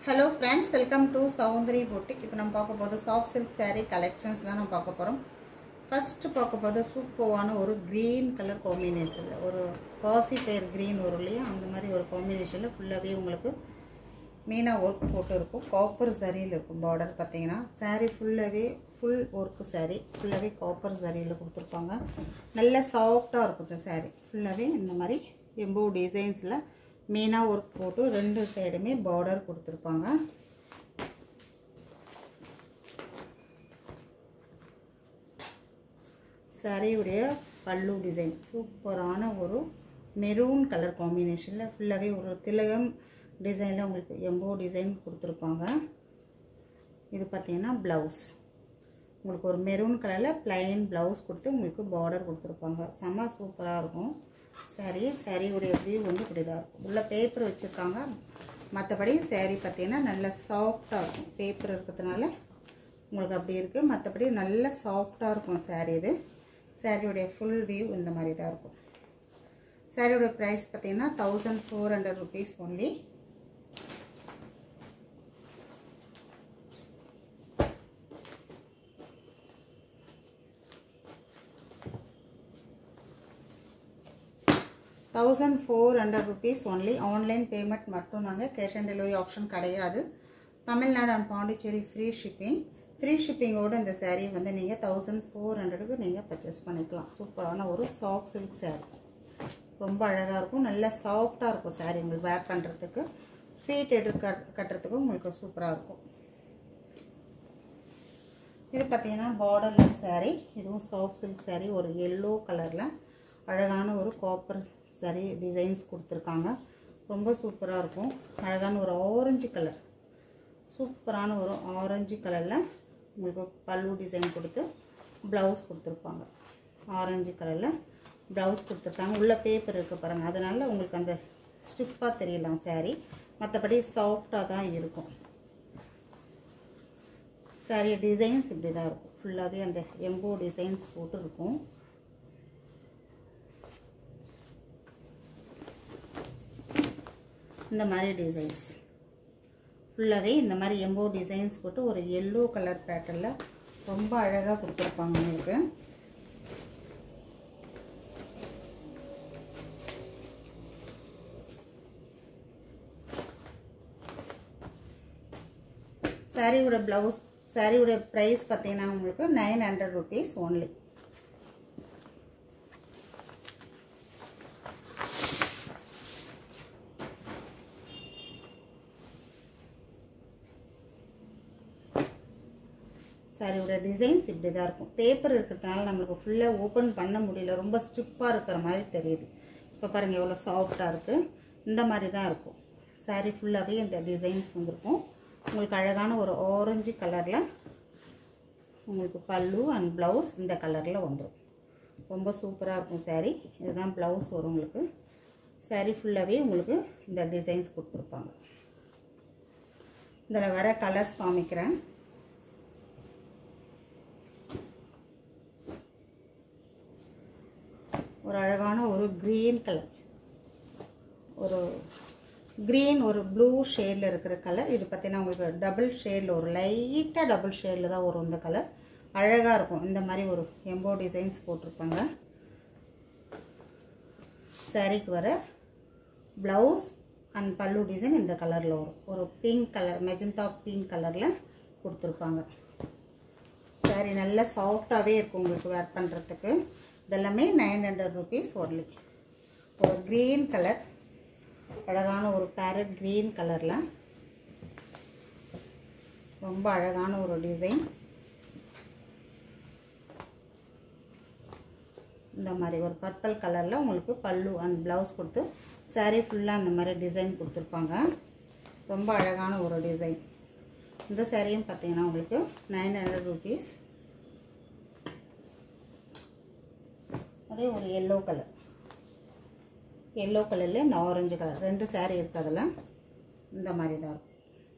Hello friends welcome to Soundari boutique இப்போ நம்ம பார்க்க போது சாஃப்ட் சில்க் saree கலெக்ஷன்ஸ் தான் நம்ம பார்க்க போகிறோம் ஃபஸ்ட்டு பார்க்க போது சூப்பரான ஒரு க்ரீன் கலர் காம்பினேஷனில் ஒரு பாசி பேர் க்ரீன் வரும் இல்லையா அந்த மாதிரி ஒரு காம்பினேஷனில் ஃபுல்லாகவே உங்களுக்கு மீனாக ஒர்க் போட்டு இருக்கும் காப்பர் சரியில் இருக்கும் பார்டர் பார்த்தீங்கன்னா saree ஃபுல்லாகவே ஃபுல் ஒர்க்கு saree ஃபுல்லாகவே காப்பர் சரியில் கொடுத்துருப்பாங்க நல்ல சாஃப்டாக இருக்கும் இந்த saree ஃபுல்லாகவே இந்த மாதிரி எம்போ டிசைன்ஸில் மீனாக ஒர்க் போட்டு ரெண்டு சைடுமே பார்டர் கொடுத்துருப்பாங்க சாரியுடைய பல்லு டிசைன் சூப்பரான ஒரு மெரூன் கலர் காம்பினேஷனில் ஃபுல்லாகவே ஒரு திலகம் டிசைனில் உங்களுக்கு எம்போ டிசைன் கொடுத்துருப்பாங்க இது பார்த்தீங்கன்னா ப்ளவுஸ் உங்களுக்கு ஒரு மெரூன் கலரில் ப்ளைன் ப்ளவுஸ் கொடுத்து உங்களுக்கு பார்டர் கொடுத்துருப்பாங்க செம்ம சூப்பராக இருக்கும் சரி சாரியுடைய வியூ வந்து இப்படி தான் இருக்கும் உள்ள பேப்பர் வச்சுருக்காங்க மற்றபடி சாரீ பார்த்தீங்கன்னா நல்ல சாஃப்டாக இருக்கும் பேப்பர் இருக்கிறதுனால உங்களுக்கு அப்படி இருக்குது மற்றபடி நல்ல சாஃப்டாக இருக்கும் சாரீ இது சாரியுடைய ஃபுல் வியூ இந்த மாதிரி தான் இருக்கும் சாரியோட ப்ரைஸ் பார்த்தீங்கன்னா thousand four hundred rupees only thousand four hundred rupees only online payment மட்டும்தாங்க கேஷ் ஆன் டெலிவரி ஆப்ஷன் கிடையாது Tamil Nadu and Pondicherry free shipping free ஷிப்பிங்கோடு இந்த சேரீ வந்து நீங்கள் தௌசண்ட் ஃபோர் ஹண்ட்ரடுக்கு நீங்கள் பர்ச்சேஸ் பண்ணிக்கலாம் சூப்பரான ஒரு சாஃப்ட் சில்க் சேரீ ரொம்ப அழகாக இருக்கும் நல்ல சாஃப்டாக இருக்கும் சாரீ உங்களுக்கு வேர் பண்ணுறதுக்கு ஃபீட் எடுக்க கட்டுறதுக்கும் உங்களுக்கு சூப்பராக இருக்கும் இது பார்த்தீங்கன்னா பார்டர்லெஸ் சாரீ இதுவும் சாஃப்ட் சில்க் சாரீ ஒரு எல்லோ கலரில் அழகான ஒரு காப்பர் சரி டிசைன்ஸ் கொடுத்துருக்காங்க ரொம்ப சூப்பராக இருக்கும் அழகான ஒரு ஆரஞ்சு கலர் சூப்பரான ஒரு ஆரஞ்சு கலரில் உங்களுக்கு பல்லு டிசைன் கொடுத்து ப்ளவுஸ் கொடுத்துருப்பாங்க ஆரஞ்சு கலரில் ப்ளவுஸ் கொடுத்துருக்காங்க உள்ள பேப்பர் இருக்குது பாருங்கள் அதனால் உங்களுக்கு அந்த ஸ்டிப்பாக தெரியலாம் சாரீ மற்றபடி சாஃப்டாக தான் இருக்கும் சாரீ டிசைன்ஸ் இப்படி தான் இருக்கும் ஃபுல்லாகவே அந்த எம்போ டிசைன்ஸ் போட்டு இருக்கும் இந்த மாதிரி டிசைன்ஸ் ஃபுல்லாகவே இந்த மாதிரி எம்போ டிசைன்ஸ் போட்டு ஒரு எல்லோ கலர் பேட்டர்னில் ரொம்ப அழகாக கொடுத்துருப்பாங்க உங்களுக்கு சாரியோட ப்ளவுஸ் சாரியோட ப்ரைஸ் பார்த்தீங்கன்னா உங்களுக்கு நைன் ஹண்ட்ரட் ருபீஸ் ஓன்லி சாரியோட டிசைன்ஸ் இப்படி தான் இருக்கும் பேப்பர் இருக்கிறதுனால நம்மளுக்கு ஃபுல்லாக ஓப்பன் பண்ண முடியல ரொம்ப ஸ்ட்ரிப்பாக இருக்கிற மாதிரி தெரியுது இப்போ பாருங்கள் எவ்வளோ சாஃப்டாக இருக்குது இந்த மாதிரி தான் இருக்கும் சாரீ ஃபுல்லாகவே இந்த டிசைன்ஸ் வந்திருக்கும் உங்களுக்கு அழகான ஒரு ஆரஞ்சு கலரில் உங்களுக்கு பல்லு அண்ட் ப்ளவுஸ் இந்த கலரில் வந்துடும் ரொம்ப சூப்பராக இருக்கும் சாரீ இதுதான் ப்ளவுஸ் வரும் உங்களுக்கு சாரீ ஃபுல்லாகவே உங்களுக்கு இந்த டிசைன்ஸ் கொடுத்துருப்பாங்க இதில் வர கலர்ஸ் காமிக்கிறேன் ஒரு அழகான ஒரு க்ரீன் கலர் ஒரு க்ரீன் ஒரு ப்ளூ ஷேடில் இருக்கிற கலர் இது பார்த்தீங்கன்னா உங்களுக்கு டபுள் ஷேடில் ஒரு லைட்டாக டபுள் ஷேடில் தான் வரும் இந்த கலர் அழகாக இருக்கும் இந்த மாதிரி ஒரு எம்போ டிசைன்ஸ் போட்டிருப்பாங்க சாரீக்கு வர ப்ளவுஸ் அண்ட் பல்லு டிசைன் இந்த கலரில் வரும் ஒரு பிங்க் கலர் மெஜந்தா பிங்க் கலரில் கொடுத்துருப்பாங்க சாரீ நல்லா சாஃப்டாகவே இருக்கும் உங்களுக்கு வேர் பண்ணுறதுக்கு இதெல்லாமே நைன் ஹண்ட்ரட் ருபீஸ் ஒன்லி ஒரு க்ரீன் கலர் அழகான ஒரு பேரட் க்ரீன் கலரில் ரொம்ப அழகான ஒரு டிசைன் இந்த மாதிரி ஒரு பர்பிள் கலரில் உங்களுக்கு பல்லு அண்ட் ப்ளவுஸ் கொடுத்து சாரீ ஃபுல்லாக அந்த மாதிரி டிசைன் கொடுத்துருப்பாங்க ரொம்ப அழகான ஒரு டிசைன் இந்த சாரியும் பார்த்தீங்கன்னா உங்களுக்கு நைன் ஹண்ட்ரட் ருபீஸ் அதே ஒரு எல்லோ கலர் எல்லோ கலரில் இந்த ஆரஞ்சு கலர் ரெண்டு சேரீ இருக்குது அதில் இந்த மாதிரி தான் இருக்கும்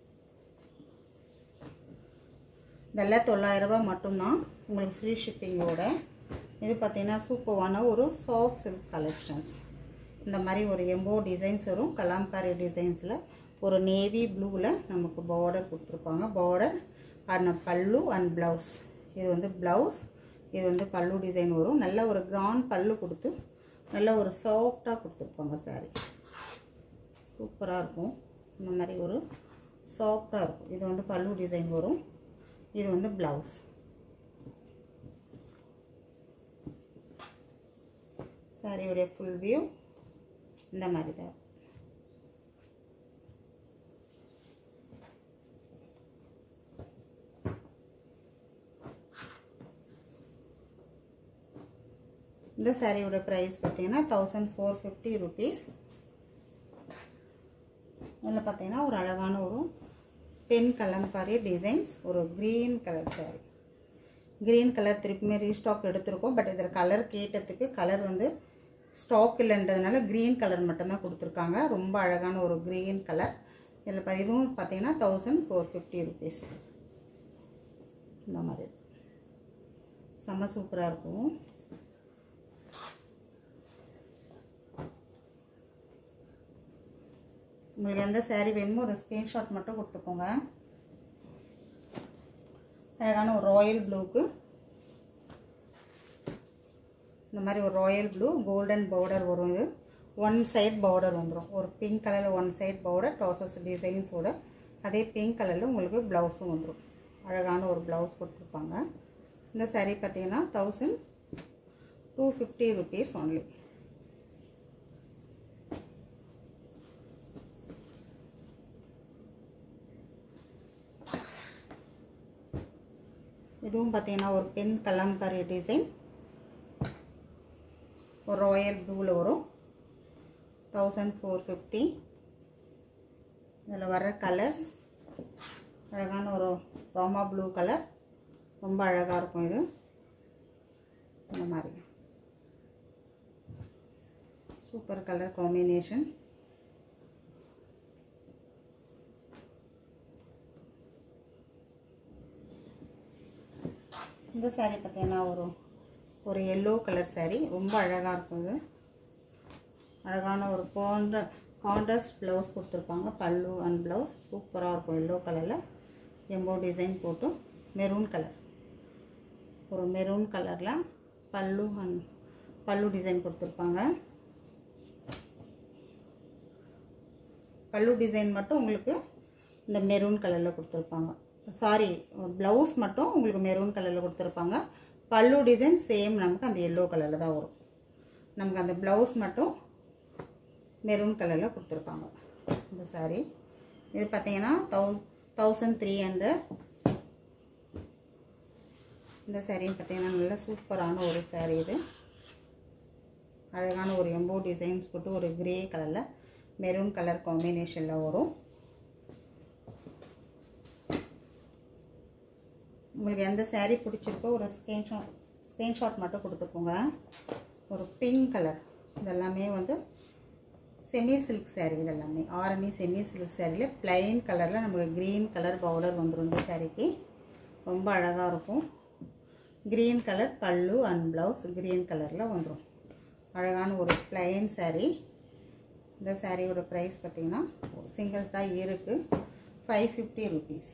இதெல்லாம் தொள்ளாயிரரூபா மட்டும்தான் உங்களுக்கு ஃப்ரீ ஷிப்பிங்கோட இது பார்த்திங்கன்னா சூப்பரான ஒரு சாஃப்ட் சில்க் கலெக்ஷன்ஸ் இந்த மாதிரி ஒரு எம்போ டிசைன்ஸ் வரும் கலாம்காரி டிசைன்ஸில் ஒரு நேவி ப்ளூவில் நமக்கு பார்டர் கொடுத்துருப்பாங்க border and pallu and blouse இது வந்து ப்ளவுஸ் இது வந்து பல்லு டிசைன் வரும் நல்ல ஒரு கிராண்ட் பல்லு கொடுத்து நல்ல ஒரு சாஃப்டாக கொடுத்துருப்பாங்க சாரீ சூப்பராக இருக்கும் இந்த மாதிரி ஒரு சாஃப்டாக இருக்கும் இது வந்து பல்லு டிசைன் வரும் இது வந்து ப்ளவுஸ் சாரியோடைய ஃபுல் வியூ இந்த மாதிரி தான் இருக்கும். இந்த சாரியோட ப்ரைஸ் பார்த்தீங்கன்னா தௌசண்ட் ஃபோர் ஃபிஃப்டி ருபீஸ் இதில் பார்த்தீங்கன்னா ஒரு அழகான ஒரு பென் கலம்காரி டிசைன்ஸ் ஒரு green colour saree green colour திருப்பியுமே ரீஸ்டாக் எடுத்திருக்கோம் பட் இதில் கலர் கேட்டதுக்கு கலர் வந்து ஸ்டாக் இல்லைன்றதுனால க்ரீன் கலர் மட்டும்தான் கொடுத்துருக்காங்க ரொம்ப அழகான ஒரு க்ரீன் கலர் இதில் இப்போ இதுவும் பார்த்தீங்கன்னா தௌசண்ட் ஃபோர் ஃபிஃப்டி ருபீஸ் இந்த மாதிரி செம்ம சூப்பராக இருக்கும் உங்களுக்கு எந்த சேரீ வேணுமோ ஒரு ஸ்க்ரீன்ஷாட் மட்டும் கொடுத்துக்கோங்க அழகான ஒரு ராயல் ப்ளூக்கு இந்த மாதிரி ஒரு ராயல் ப்ளூ கோல்டன் பார்டர் வரும் இது ஒன் சைட் பார்டர் வந்துடும் ஒரு பிங்க் கலரில் ஒன் சைட் பார்டர் டாசஸ் டிசைன்ஸோட அதே பிங்க் கலரில் உங்களுக்கு ப்ளவுஸும் வந்துடும் அழகான ஒரு ப்ளவுஸ் கொடுத்துருப்பாங்க இந்த சாரீ பார்த்தீங்கன்னா thousand two fifty rupees only இதுவும் பார்த்தீங்கன்னா ஒரு பென் கலம்காரி டிசைன் ஒரு ராயல் ப்ளூவில் வரும் தௌசண்ட் ஃபோர் ஃபிஃப்டி இதில் வர்ற கலர்ஸ் அழகான ஒரு ரோமா ப்ளூ கலர் ரொம்ப அழகாக இருக்கும் இது இந்த மாதிரி சூப்பர் கலர் காம்பினேஷன் இந்த saree பார்த்தீங்கன்னா ஒரு ஒரு எல்லோ கலர் saree ரொம்ப அழகாக இருக்கும் இது அழகான ஒரு காண்ட கான்ட்ராஸ்ட் ப்ளவுஸ் கொடுத்துருப்பாங்க பல்லு அண்ட் ப்ளவுஸ் சூப்பராக இருக்கும் எல்லோ கலரில் எம்போ டிசைன் போட்டு மெரூன் கலர் ஒரு மெரூன் கலரில் பல்லு அண்ட் பல்லு டிசைன் கொடுத்துருப்பாங்க பல்லு டிசைன் மட்டும் உங்களுக்கு இந்த மெரூன் கலரில் கொடுத்துருப்பாங்க சாரி ப்ளவுஸ் மட்டும் உங்களுக்கு மெரூன் கலரில் கொடுத்துருப்பாங்க பல்லு டிசைன் சேம் நமக்கு அந்த எல்லோ கலரில் தான் வரும் நமக்கு அந்த ப்ளவுஸ் மட்டும் மெரூன் கலரில் கொடுத்துருப்பாங்க இந்த சாரீ இது பார்த்தீங்கன்னா தௌ தௌசண்ட் த்ரீ ஹண்ட்ரட் இந்த சாரின்னு பார்த்தீங்கன்னா நல்ல சூப்பரான ஒரு சாரீ இது அழகான ஒரு எம்போ டிசைன்ஸ் போட்டு ஒரு கிரே கலரில் மெரூன் கலர் காம்பினேஷனில் வரும் உங்களுக்கு எந்த saree பிடிச்சிருக்கோ ஒரு ஸ்க்ரீன்ஷாட் ஸ்க்ரீன்ஷாட் மட்டும் கொடுத்துக்கோங்க ஒரு பிங்க் கலர் இதெல்லாமே வந்து செமி சில்க் saree இதெல்லாமே ஆரணி செமி சில்க் சாரியில் plain கலரில் நமக்கு க்ரீன் கலர் பவுடர் வந்துடும் இந்த சாரிக்கு ரொம்ப அழகாக இருக்கும் green colour pallu and blouse green கலரில் வந்துடும் அழகான ஒரு plain saree இந்த சாரியோட ப்ரைஸ் பார்த்தீங்கன்னா சிங்கிள்ஸ் தான் இருக்குது ஃபைவ் ஃபிஃப்டி ருபீஸ்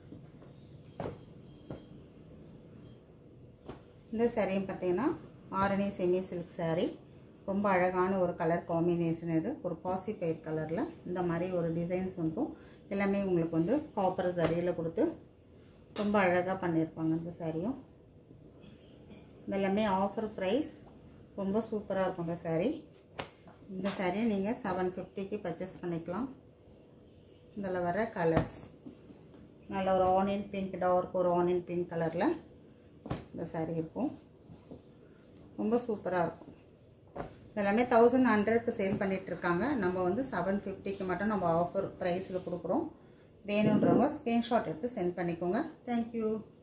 இந்த சாரியும் பார்த்தீங்கன்னா ஆரணி செமி சில்க் saree ரொம்ப அழகான ஒரு கலர் காம்பினேஷன் இது ஒரு பாசி பயிர் கலரில் இந்த மாதிரி ஒரு டிசைன்ஸ் வந்துடும் எல்லாமே உங்களுக்கு வந்து காப்பர் சரியில் கொடுத்து ரொம்ப அழகாக பண்ணியிருப்பாங்க இந்த சாரியும் இதெல்லாமே ஆஃபர் ப்ரைஸ் ரொம்ப சூப்பராக இருக்கும் இந்த saree இந்த சாரியை நீங்கள் செவன் ஃபிஃப்டிக்கு பர்ச்சேஸ் பண்ணிக்கலாம் இதில் வர கலர்ஸ் நல்ல ஒரு ஆனியன் பிங்க் டார்க் ஒரு ஆனியன் பிங்க் கலரில் இந்த saree இருக்கும் ரொம்ப சூப்பராக இருக்கும் இதெல்லாமே தௌசண்ட் ஹண்ட்ரட்க்கு சேல் பண்ணிகிட்ருக்காங்க நம்ம வந்து செவன் ஃபிஃப்டிக்கு மட்டும் நம்ம ஆஃபர் ப்ரைஸில் கொடுக்குறோம் வேணுன்றவங்க ஸ்க்ரீன்ஷாட் எடுத்து சென்ட் பண்ணிக்கோங்க தேங்க்யூ